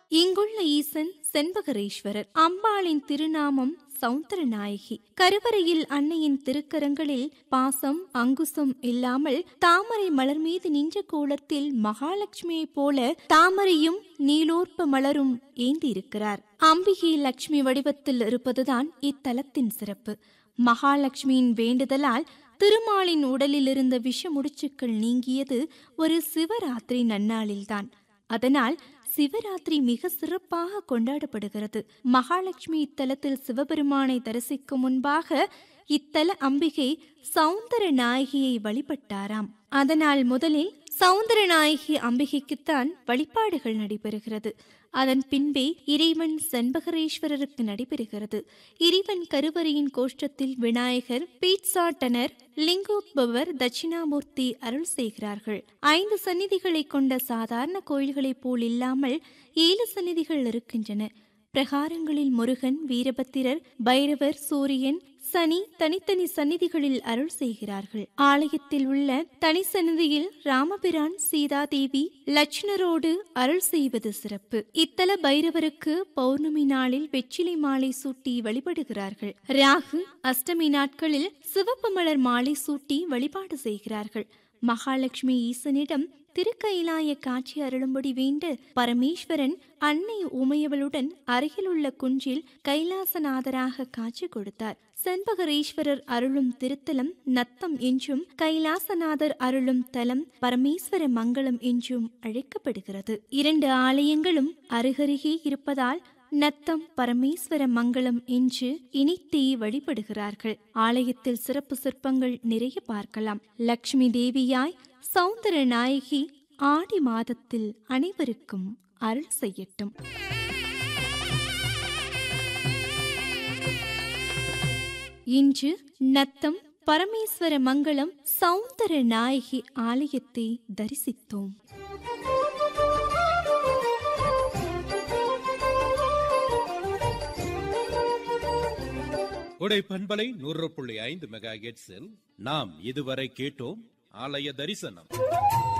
இங்குள்ள ஈசன் செண்பகரேஸ்வரர் அம்பாளின் திருநாமம் சௌந்தரநாயகி கருவறையில் அன்னையின் திருக்கரங்களில் பாசம் அங்குசம் இல்லாமல் தாமரை மலர் மீது நின்ற கோலத்தில் மகாலட்சுமியைப் போல தாமரையும் நீலோற்ப மலரும் ஏந்தியிருக்கிறார் அம்பிகை லட்சுமி வடிவத்தில் இருப்பதுதான் இத்தலத்தின் சிறப்பு மகாலட்சுமியின் வேண்டுதலால் திருமாலின் உடலில் இருந்த விஷ முடிச்சுக்கள் நீங்கியது ஒரு சிவராத்திரி நன்னாளில்தான் அதனால் சிவராத்திரி மிக சிறப்பாக கொண்டாடப்படுகிறது மகாலட்சுமி இத்தலத்தில் சிவபெருமானை தரிசிக்கும் முன்பாக இத்தல அம்பிகை சௌந்தர நாயகியை வழிபட்டாராம் அதனால் முதலில் சௌந்தர நாயகி அம்பிகைக்குத்தான் வழிபாடுகள் நடைபெறுகிறது அதன் பின்பே இறைவன் செண்பகரேஸ்வரருக்கு நடைபெறுகிறது இறைவன் கருவறையின் கோஷ்டத்தில் விநாயகர் பீட்சாட்டனர் லிங்கோத்பவர் தட்சிணாமூர்த்தி அருள் செய்கிறார்கள் ஐந்து சந்நிதிகளை கொண்ட சாதாரண கோயில்களைப் போல் இல்லாமல் ஏழு சந்நிதிகள் இருக்கின்றன பிரகாரங்களில் முருகன் வீரபத்திரர் பைரவர் சூரியன் சனி தனித்தனி சந்நிதிகளில் அருள் செய்கிறார்கள் ஆலயத்தில் உள்ள தனி சந்நிதியில் ராமபிரான் சீதாதேவி லட்சுணரோடு அருள் செய்வது சிறப்பு இத்தல பைரவருக்கு பௌர்ணமி நாளில் வெற்றிலை மாலை சூட்டி வழிபடுகிறார்கள் ராகு அஷ்டமி நாட்களில் சிவப்பு மலர் மாலை சூட்டி வழிபாடு செய்கிறார்கள் மகாலட்சுமி ஈசனிடம் திருக்கைலாய காட்சி அருளும்படி வேண்டு பரமேஸ்வரன் அன்னை உமையவளுடன் அருகிலுள்ள குன்றில் கைலாசநாதராக காட்சி கொடுத்தார் செண்பகரீஸ்வரர் அருளும் திருத்தலம் நத்தம் என்றும் கைலாசநாதர் அருளும் தலம் பரமேஸ்வர மங்களம் என்றும் அழைக்கப்படுகிறது இரண்டு ஆலயங்களும் அருகருகே இருப்பதால் நத்தம் பரமேஸ்வர மங்களம் என்று இனித்தே வழிபடுகிறார்கள் ஆலயத்தில் சிறப்பு சிற்பங்கள் நிறைய பார்க்கலாம் லக்ஷ்மி தேவியாய் சௌந்தர நாயகி ஆடி மாதத்தில் அனைவருக்கும் அருள் செய்யட்டும் இன்று நத்தம் பரமேஸ்வர மங்களம் சௌந்தர நாயகி ஆலயத்தை தரிசித்தோம் உடை பண்பலை நூறு புள்ளி ஐந்து மெகா நாம் இதுவரை கேட்டோம் ஆலய தரிசனம்